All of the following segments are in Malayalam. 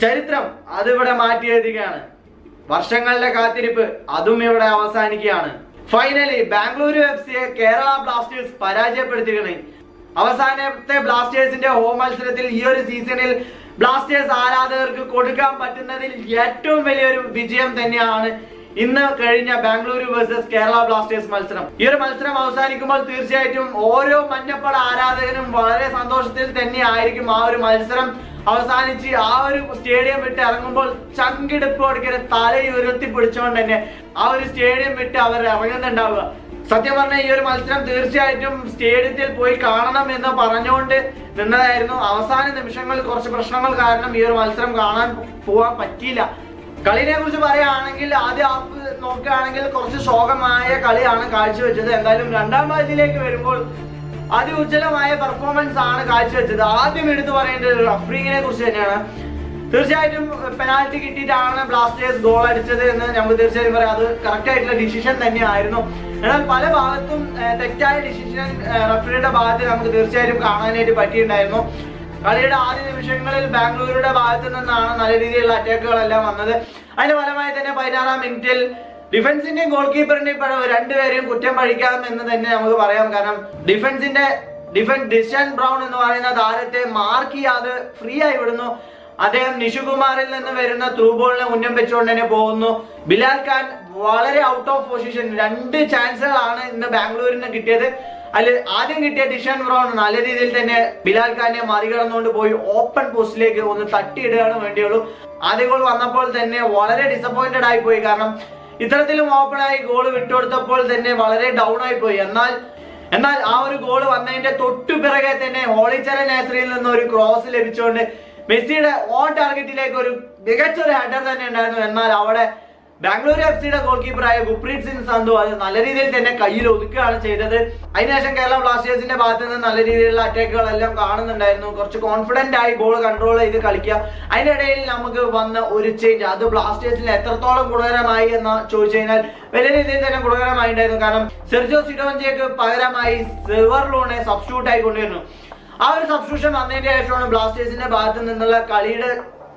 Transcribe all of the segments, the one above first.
ചരിത്രം അതിവിടെ മാറ്റി എഴുതുകയാണ് വർഷങ്ങളുടെ കാത്തിരിപ്പ് അതും ഇവിടെ അവസാനിക്കുകയാണ് ഫൈനലി ബാംഗ്ലൂരു എഫ് സിയെ കേരള ബ്ലാസ്റ്റേഴ്സ് പരാജയപ്പെടുത്തുകയാണ് അവസാനത്തെ ബ്ലാസ്റ്റേഴ്സിന്റെ ഹോം മത്സരത്തിൽ ഈ ഒരു സീസണിൽ ബ്ലാസ്റ്റേഴ്സ് ആരാധകർക്ക് കൊടുക്കാൻ പറ്റുന്നതിൽ ഏറ്റവും വലിയൊരു വിജയം തന്നെയാണ് ഇന്ന് കഴിഞ്ഞ ബാംഗ്ലൂരു വേഴ്സസ് കേരള ബ്ലാസ്റ്റേഴ്സ് മത്സരം ഈ ഒരു മത്സരം അവസാനിക്കുമ്പോൾ തീർച്ചയായിട്ടും ഓരോ മഞ്ഞപ്പട ആരാധകനും വളരെ സന്തോഷത്തിൽ തന്നെ ആയിരിക്കും ആ ഒരു മത്സരം അവസാനിച്ച് ആ ഒരു സ്റ്റേഡിയം വിട്ട് ഇറങ്ങുമ്പോൾ ചങ്കിടിപ്പ് കൊടുക്കുന്ന തലയുയർത്തി പിടിച്ചുകൊണ്ട് തന്നെ ആ ഒരു സ്റ്റേഡിയം വിട്ട് അവർ ഇറങ്ങുന്നുണ്ടാവുക സത്യം പറഞ്ഞ ഈ ഒരു മത്സരം തീർച്ചയായിട്ടും സ്റ്റേഡിയത്തിൽ പോയി കാണണം എന്ന് പറഞ്ഞുകൊണ്ട് നിന്നതായിരുന്നു അവസാന നിമിഷങ്ങളിൽ കുറച്ച് പ്രശ്നങ്ങൾ കാരണം ഈ ഒരു മത്സരം കാണാൻ പോവാൻ പറ്റിയില്ല കളിനെ കുറിച്ച് പറയുകയാണെങ്കിൽ ആദ്യ ഹാഫ് നോക്കുകയാണെങ്കിൽ കുറച്ച് ശോകമായ കളിയാണ് കാഴ്ചവെച്ചത് എന്തായാലും രണ്ടാം പാതിയിലേക്ക് വരുമ്പോൾ അതിഉജ്ജ്വലമായ പെർഫോമൻസ് ആണ് കാഴ്ചവെച്ചത് ആദ്യം എടുത്തു പറയേണ്ടത് റഫറിങ്ങിനെ കുറിച്ച് തന്നെയാണ് തീർച്ചയായിട്ടും പെനാൽറ്റി കിട്ടിയിട്ടാണ് ബ്ലാസ്റ്റേഴ്സ് ഗോൾ അടിച്ചത് എന്ന് നമുക്ക് തീർച്ചയായും പറയാം അത് കറക്റ്റ് ആയിട്ടുള്ള ഡിസിഷൻ തന്നെയായിരുന്നു എന്നാൽ പല ഭാഗത്തും ഏഹ്, തെറ്റായ ഡിസിഷൻ റഫറിയുടെ ഭാഗത്ത് നമുക്ക് തീർച്ചയായും കാണാനായിട്ട് പറ്റിയിട്ടുണ്ടായിരുന്നു കളിയുടെ ആദ്യ നിമിഷങ്ങളിൽ ബാംഗ്ലൂരുടെ ഭാഗത്ത് നിന്നാണ് നല്ല രീതിയിലുള്ള അറ്റാക്കുകളെല്ലാം വന്നത് അതിന്റെ ഫലമായി തന്നെ പതിനാറാം മിനിറ്റിൽ ഡിഫൻസിന്റെയും ഗോൾ കീപ്പറിന്റെയും ഇപ്പോൾ രണ്ടുപേരെയും കുറ്റം പഴിക്കാം എന്ന് തന്നെ നമുക്ക് പറയാം കാരണം ഡിഫൻസിന്റെ ഡിഫൻസ് ഡിഷൻ ബ്രൗൺ എന്ന് പറയുന്ന താരത്തെ മാർക്ക് ചെയ്യാതെ ഫ്രീ ആയി വിടുന്നു അദ്ദേഹം നിഷുകുമാറിൽ നിന്ന് വരുന്ന ത്രൂ ബോളിനെ ഉന്നം വെച്ചുകൊണ്ട് തന്നെ പോകുന്നു ബിലാൽ ഖാൻ വളരെ ഔട്ട് ഓഫ് പൊസിഷൻ രണ്ട് ചാൻസുകളാണ് ഇന്ന് ബാംഗ്ലൂരിന് കിട്ടിയത് അതിൽ ആദ്യം കിട്ടിയ ഡിഷൻ ബ്രൗൺ നല്ല രീതിയിൽ തന്നെ ബിലാൽ ഖാനെ മറികടന്നുകൊണ്ട് പോയി ഓപ്പൺ പോസ്റ്റിലേക്ക് ഒന്ന് തട്ടിയിടുകയാണ് വേണ്ടിയുള്ളൂ ആദ്യ ഗോൾ വന്നപ്പോൾ തന്നെ വളരെ ഡിസപ്പോയിന്റഡ് ആയി പോയി കാരണം ഇത്തരത്തിലും ഓപ്പൺ ആയി ഗോൾ വിട്ടുകൊടുത്തപ്പോൾ തന്നെ വളരെ ഡൗൺ ആയി പോയി എന്നാൽ എന്നാൽ ആ ഒരു ഗോൾ വന്നതിന്റെ തൊട്ടു പിറകെ തന്നെ ഹോളിച്ചര നാസറിയിൽ നിന്ന് ഒരു ക്രോസ് ലഭിച്ചുകൊണ്ട് മെസ്സിയുടെ ഓൺ ടാർഗറ്റിലേക്ക് ഒരു മികച്ച ഒരു ഹെഡർ തന്നെ ഉണ്ടായിരുന്നു എന്നാൽ അവിടെ ബാംഗ്ലൂർ എഫ് സിയുടെ ഗോൾ കീപ്പറായ ഗുപ്രീത് സിംഗ് സന്ധു അത് നല്ല രീതിയിൽ തന്നെ കയ്യിൽ ഒതുക്കുകയാണ് ചെയ്തത് അതിനുശേഷം കേരള ബ്ലാസ്റ്റേഴ്സിന്റെ ഭാഗത്ത് നിന്ന് നല്ല രീതിയിലുള്ള അറ്റാക്കുകളെല്ലാം കാണുന്നുണ്ടായിരുന്നു കുറച്ച് കോൺഫിഡന്റ് ആയി ബോൾ കൺട്രോൾ ചെയ്ത് കളിക്കുക അതിനിടയിൽ നമുക്ക് വന്ന ഒരു ചേഞ്ച് അത് ബ്ലാസ്റ്റേഴ്സിന് എത്രത്തോളം ഗുണകരമായി എന്ന് ചോദിച്ചു കഴിഞ്ഞാൽ വലിയ രീതിയിൽ തന്നെ ഗുണകരമായി ഉണ്ടായിരുന്നു കാരണം സെർജോ സിഡോഞ്ചിയക്ക് പകരമായി സെവർലൂണെ സബ്സ്റ്റിറ്റ്യൂട്ട് ആയി കൊണ്ടുവരുന്നു ആ ഒരു സബ്സ്റ്റിറ്റ്യൂഷൻ വന്നതിന് ശേഷമാണ് ബ്ലാസ്റ്റേഴ്സിന്റെ ഭാഗത്ത് നിന്നുള്ള കളിയുടെ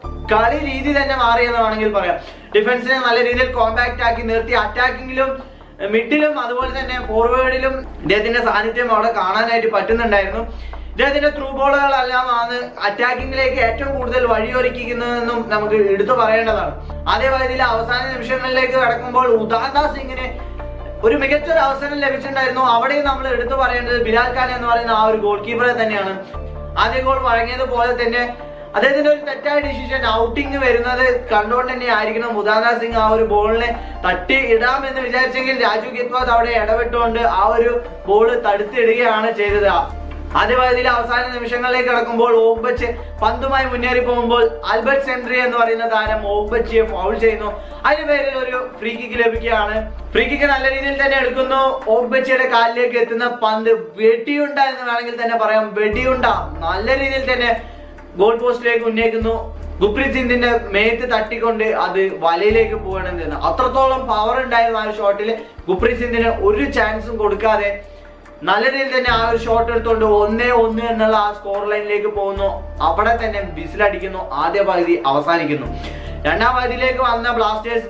കളി രീതി തന്നെ മാറിയെന്ന് വേണമെങ്കിൽ പറയാം ഡിഫൻസിനെ നല്ല രീതിയിൽ കോമ്പാക്ട് ആക്കി നിർത്തി അറ്റാക്കിങ്ങിലും മിഡിലും അതുപോലെ തന്നെ ഫോർവേഡിലും ഇദ്ദേഹത്തിന്റെ സാന്നിധ്യം അവിടെ കാണാനായിട്ട് പറ്റുന്നുണ്ടായിരുന്നു ഇദ്ദേഹത്തിന്റെ ത്രൂ ബോളുകളെല്ലാം ആണ് അറ്റാക്കിങ്ങിലേക്ക് ഏറ്റവും കൂടുതൽ വഴിയൊരുക്കുന്നതെന്നും നമുക്ക് എടുത്തു പറയേണ്ടതാണ് അതേപോലെ ഇതിലെ അവസാന നിമിഷങ്ങളിലേക്ക് കടക്കുമ്പോൾ ഉദാദ സിംഗിന് ഒരു മികച്ച ഒരു അവസരം ലഭിച്ചിട്ടുണ്ടായിരുന്നു അവിടെയും നമ്മൾ എടുത്തു പറയേണ്ടത് ബിലാൽ ഖാൻ എന്ന് പറയുന്ന ആ ഒരു ഗോൾ കീപ്പറെ തന്നെയാണ് ആദ്യ ഗോൾ വഴങ്ങിയതുപോലെ തന്നെ അദ്ദേഹത്തിന്റെ ഒരു തെറ്റായ ഡിസിഷൻ ഔട്ടിങ് വരുന്നത് കണ്ടുകൊണ്ട് തന്നെ ആയിരിക്കണം മുദാന സിംഗ് ആ ഒരു ബോളിനെ തട്ടി ഇടാമെന്ന് വിചാരിച്ചെങ്കിൽ രാജു ഗിത്വാദ് അവിടെ ഇടപെട്ടുകൊണ്ട് ആ ഒരു ബോൾ തടുത്തിടുകയാണ് ചെയ്തത് ആദ്യപാതിയിലെ അവസാന നിമിഷങ്ങളിലേക്ക് കടക്കുമ്പോൾ ഓഗ്ബച്ച് പന്തുമായി മുന്നേറി പോകുമ്പോൾ ആൽബർട്ട് സെൻട്രി എന്ന് പറയുന്ന താരം ഓഗ്ബച്ചിയെ ഫൗൾ ചെയ്യുന്നു അതിന് പേരിൽ ഒരു ഫ്രീ കിക്ക് ലഭിക്കുകയാണ് ഫ്രീ കിക്ക് നല്ല രീതിയിൽ തന്നെ എടുക്കുന്നു ഓഗ്ബച്ചിയുടെ കാലിലേക്ക് എത്തുന്ന പന്ത് വെടിയുണ്ട എന്ന് വേണമെങ്കിൽ തന്നെ പറയാം വെടിയുണ്ട നല്ല രീതിയിൽ തന്നെ ഗോൾ പോസ്റ്റിലേക്ക് ഉന്നയിക്കുന്നു ഗുപ്രീത് സിംഗിന്റെ മേത്ത് തട്ടിക്കൊണ്ട് അത് വലയിലേക്ക് പോകണം എന്ന് അത്രത്തോളം പവർ ഉണ്ടായിരുന്നു ആ ഒരു ഷോട്ടിൽ ഗുപ്രീത് സിംഗിന് ഒരു ചാൻസും കൊടുക്കാതെ നല്ല രീതിയിൽ തന്നെ ആ ഒരു ഷോട്ട് എടുത്തുകൊണ്ട് ഒന്നേ ഒന്ന് എന്നുള്ള ആ സ്കോർ ലൈനിലേക്ക് പോകുന്നു അവിടെ തന്നെ ബിസിലടിക്കുന്നു ആദ്യ പകുതി അവസാനിക്കുന്നു രണ്ടാം പകുതിയിലേക്ക് വന്ന ബ്ലാസ്റ്റേഴ്സ്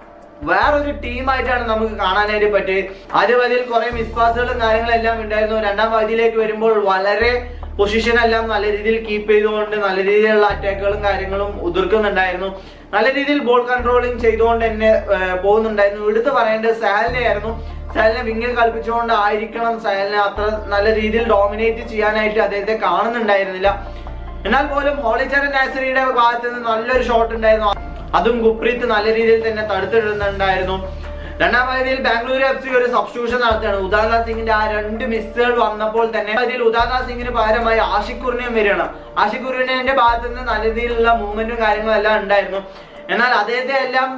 വേറൊരു ടീമായിട്ടാണ് നമുക്ക് കാണാനായിട്ട് പറ്റിയത് ആദ്യ പകുതിയിൽ കുറെ മിസ്പാസുകളും കാര്യങ്ങളെല്ലാം ഉണ്ടായിരുന്നു രണ്ടാം പകുതിയിലേക്ക് വരുമ്പോൾ വളരെ പൊസിഷൻ എല്ലാം നല്ല രീതിയിൽ കീപ്പ് ചെയ്തുകൊണ്ട് നല്ല രീതിയിലുള്ള അറ്റാക്കുകളും കാര്യങ്ങളും ഉതിർക്കുന്നുണ്ടായിരുന്നു നല്ല രീതിയിൽ ബോൾ കൺട്രോളിങ് ചെയ്തുകൊണ്ട് തന്നെ ഏർ, പോകുന്നുണ്ടായിരുന്നു എടുത്തു പറയേണ്ടത് സാലിനെ ആയിരുന്നു സാലിനെ വിങ്ങിൽ കളിപ്പിച്ചുകൊണ്ട് ആയിരിക്കണം സാലിനെ അത്ര നല്ല രീതിയിൽ ഡോമിനേറ്റ് ചെയ്യാനായിട്ട് അദ്ദേഹത്തെ കാണുന്നുണ്ടായിരുന്നില്ല എന്നാൽ പോലും ഹോളിച്ചരൻ നാസറിയുടെ ഭാഗത്ത് നിന്ന് നല്ലൊരു ഷോട്ട് ഉണ്ടായിരുന്നു അതും ഗുപ്രീത്ത് നല്ല രീതിയിൽ തന്നെ തടുത്തിടുന്നുണ്ടായിരുന്നു രണ്ടാം പകുതിയിൽ ബാംഗ്ലൂർ എഫ് സി ഒരു സബ്സ്റ്റിറ്റ്യൂഷൻ നടത്തുകയാണ് ഉദാദ സിംഗിന്റെ ആ രണ്ട് മിസ്സുകൾ വന്നപ്പോൾ തന്നെ അതിൽ ഉദാദ സിംഗിന് പകരമായി ആഷിഖുറിനെയും വരികയാണ് ആഷിഖുറിനെ ഭാഗത്ത് നിന്ന് നല്ല രീതിയിലുള്ള മൂവ്മെന്റും കാര്യങ്ങളും എല്ലാം ഉണ്ടായിരുന്നു എന്നാൽ അദ്ദേഹത്തെ എല്ലാം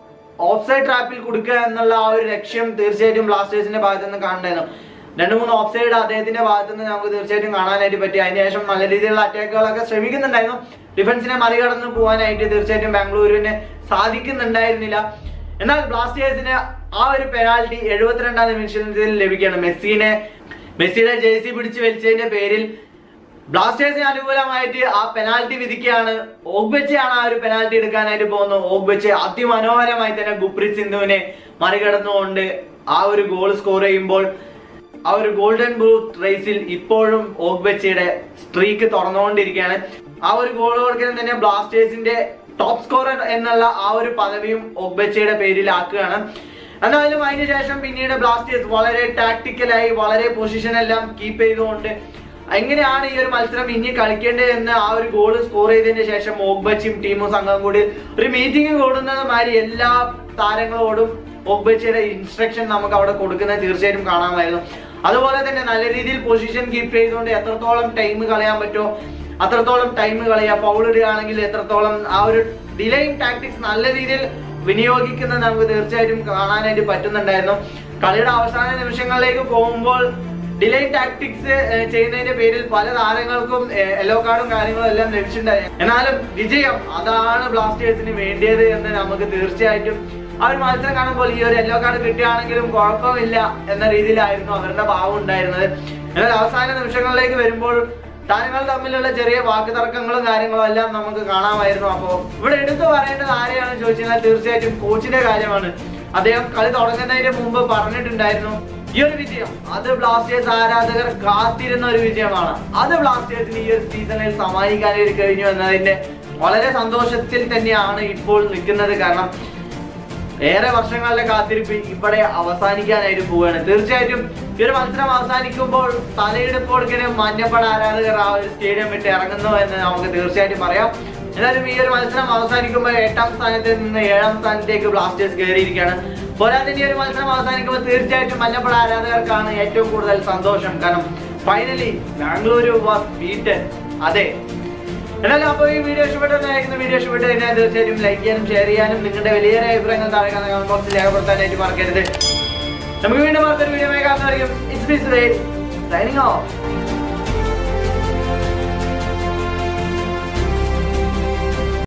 ഓഫ് സൈഡ് ട്രാപ്പിൽ കൊടുക്കുക എന്നുള്ള ആ ഒരു ലക്ഷ്യം തീർച്ചയായിട്ടും ബ്ലാസ്റ്റേഴ്സിന്റെ ഭാഗത്ത് നിന്ന് കാണണ്ടായിരുന്നു രണ്ട് മൂന്ന് ഓഫ് സൈഡ് അദ്ദേഹത്തിന്റെ ഭാഗത്ത് നിന്ന് നമുക്ക് തീർച്ചയായിട്ടും കാണാനായിട്ട് പറ്റി അതിനുശേഷം നല്ല രീതിയിലുള്ള അറ്റാക്കുകളൊക്കെ ശ്രമിക്കുന്നുണ്ടായിരുന്നു ഡിഫൻസിനെ മറികടന്ന് പോകാനായിട്ട് തീർച്ചയായിട്ടും ബാംഗ്ലൂരിന് സാധിക്കുന്നുണ്ടായിരുന്നില്ല എന്നാൽ ബ്ലാസ്റ്റേഴ്സിന് ആ ഒരു പെനാൽറ്റി എഴുപത്തിരണ്ടാം നിമിഷത്തിൽ ലഭിക്കുകയാണ് മെസ്സിനെ മെസ്സിയുടെ ജേഴ്സി പിടിച്ച് വലിച്ചതിന്റെ പേരിൽ ബ്ലാസ്റ്റേഴ്സിന് അനുകൂലമായിട്ട് ആ പെനാൽറ്റി വിധിക്കുകയാണ് ഓഗ്ബച്ചയാണ് ആ ഒരു പെനാൽറ്റി എടുക്കാനായിട്ട് പോകുന്നത് ഓഗ്ബച്ച് അതിമനോഹരമായി തന്നെ ഗുപ്രീത് സിന്ധുവിനെ മറികടന്നുകൊണ്ട് ആ ഒരു ഗോൾ സ്കോർ ചെയ്യുമ്പോൾ ആ ഒരു ഗോൾഡൻ ബൂത്ത് റേസിൽ ഇപ്പോഴും ഓഗ്ബച്ചയുടെ സ്ട്രീക്ക് തുറന്നുകൊണ്ടിരിക്കുകയാണ് ആ ഒരു ഗോളോടെ തന്നെ ബ്ലാസ്റ്റേഴ്സിന്റെ ടോപ്പ് സ്കോറർ എന്നുള്ള ആ ഒരു പദവിയും ഒഗ്ബച്ചയുടെ പേരിലാക്കുകയാണ് എന്നാലും അതിന് ശേഷം പിന്നീട് ബ്ലാസ്റ്റേഴ്സ് വളരെ ടാക്ടിക്കലായി വളരെ പൊസിഷൻ എല്ലാം കീപ്പ് ചെയ്തുകൊണ്ട് എങ്ങനെയാണ് ഈ ഒരു മത്സരം ഇനി കളിക്കേണ്ടത് എന്ന് ആ ഒരു ഗോൾ സ്കോർ ചെയ്തതിന് ശേഷം ഓഗ്ബച്ചും ടീമും സംഘം കൂടി ഒരു മീറ്റിംഗ് കൂടുന്നത് മാതിരി എല്ലാ താരങ്ങളോടും ഒഗ്ബച്ചയുടെ ഇൻസ്ട്രക്ഷൻ നമുക്ക് അവിടെ കൊടുക്കുന്നത് തീർച്ചയായിട്ടും കാണാമായിരുന്നു അതുപോലെ തന്നെ നല്ല രീതിയിൽ പൊസിഷൻ കീപ്പ് ചെയ്തുകൊണ്ട് എത്രത്തോളം ടൈം കളയാൻ പറ്റുമോ അത്രത്തോളം ടൈം കളയുക ഫൗൾ ഇടുകയാണെങ്കിൽ എത്രത്തോളം ആ ഒരു ഡിലേയിങ് ടാക്ടിക്സ് നല്ല രീതിയിൽ വിനിയോഗിക്കുന്നത് നമുക്ക് തീർച്ചയായിട്ടും കാണാനായിട്ട് പറ്റുന്നുണ്ടായിരുന്നു കളിയുടെ അവസാന നിമിഷങ്ങളിലേക്ക് പോകുമ്പോൾ ഡിലേ ടാക്ടിക്സ് ചെയ്യുന്നതിന്റെ പേരിൽ പല താരങ്ങൾക്കും യെല്ലോ കാർഡും കാര്യങ്ങളും എല്ലാം ലഭിച്ചിട്ടുണ്ടായി എന്നാലും വിജയം അതാണ് ബ്ലാസ്റ്റേഴ്സിന് വേണ്ടിയത് എന്ന് നമുക്ക് തീർച്ചയായിട്ടും ആ ഒരു മത്സരം കാണുമ്പോൾ ഈ ഒരു യെല്ലോ കാർഡ് കിട്ടുകയാണെങ്കിലും കുഴപ്പമില്ല എന്ന രീതിയിലായിരുന്നു അവരുടെ ഭാവം ഉണ്ടായിരുന്നത് എന്നാൽ അവസാന നിമിഷങ്ങളിലേക്ക് വരുമ്പോൾ താരങ്ങൾ തമ്മിലുള്ള ചെറിയ വാക്ക് തർക്കങ്ങളും കാര്യങ്ങളും എല്ലാം നമുക്ക് കാണാമായിരുന്നു അപ്പോ ഇവിടെ എടുത്തു പറയേണ്ടത് ആരെയാണെന്ന് ചോദിച്ചു കഴിഞ്ഞാൽ തീർച്ചയായിട്ടും കോച്ചിന്റെ കാര്യമാണ് അദ്ദേഹം കളി തുടങ്ങുന്നതിന് മുമ്പ് പറഞ്ഞിട്ടുണ്ടായിരുന്നു ഈ ഒരു വിജയം അത് ബ്ലാസ്റ്റേഴ്സ് ആരാധകർ കാത്തിരുന്ന ഒരു വിജയമാണ് അത് ബ്ലാസ്റ്റേഴ്സിന് ഈ ഒരു സീസണിൽ സമ്മാനിക്കാനായിട്ട് കഴിഞ്ഞു എന്നതിന്റെ വളരെ സന്തോഷത്തിൽ തന്നെയാണ് ഇപ്പോൾ നിൽക്കുന്നത് കാരണം ഏറെ വർഷങ്ങളുടെ കാത്തിരിപ്പ് ഇവിടെ അവസാനിക്കാനായിട്ട് പോവുകയാണ് തീർച്ചയായിട്ടും ഈ ഒരു മത്സരം അവസാനിക്കുമ്പോൾ തലയെടുപ്പ് കൊടുക്കുന്ന മഞ്ഞപ്പട ആരാധകർ ആ ഒരു സ്റ്റേഡിയം വിട്ട് ഇറങ്ങുന്നു എന്ന് നമുക്ക് തീർച്ചയായിട്ടും പറയാം എന്നാലും ഈ ഒരു മത്സരം അവസാനിക്കുമ്പോൾ എട്ടാം സ്ഥാനത്ത് നിന്ന് ഏഴാം സ്ഥാനത്തേക്ക് ബ്ലാസ്റ്റേഴ്സ് കയറിയിരിക്കുകയാണ് പോരാതെ ഈ ഒരു മത്സരം അവസാനിക്കുമ്പോൾ തീർച്ചയായിട്ടും മഞ്ഞപ്പട ആരാധകർക്കാണ് ഏറ്റവും കൂടുതൽ സന്തോഷം കാരണം ഫൈനലി ബാംഗ്ലൂരു വാസ് ബീറ്റൻ അതെ എന്നാലും അപ്പോൾ ഈ വീഡിയോ ഇഷ്ടപ്പെട്ടെന്നായിരിക്കുന്ന വീഡിയോ ഇഷ്ടപ്പെട്ട് കഴിഞ്ഞാൽ തീർച്ചയായിട്ടും ലൈക്ക് ചെയ്യാനും ഷെയർ ചെയ്യാനും നിങ്ങളുടെ വലിയ അഭിപ്രായങ്ങൾ താഴെ കമന്റ് ബോക്സിൽ രേഖപ്പെടുത്താനായിട്ട് മറക്കരുത് നമുക്ക് വീണ്ടും അടുത്തൊരു വീഡിയോ കാണുന്നതായിരിക്കും it's me Suresh signing of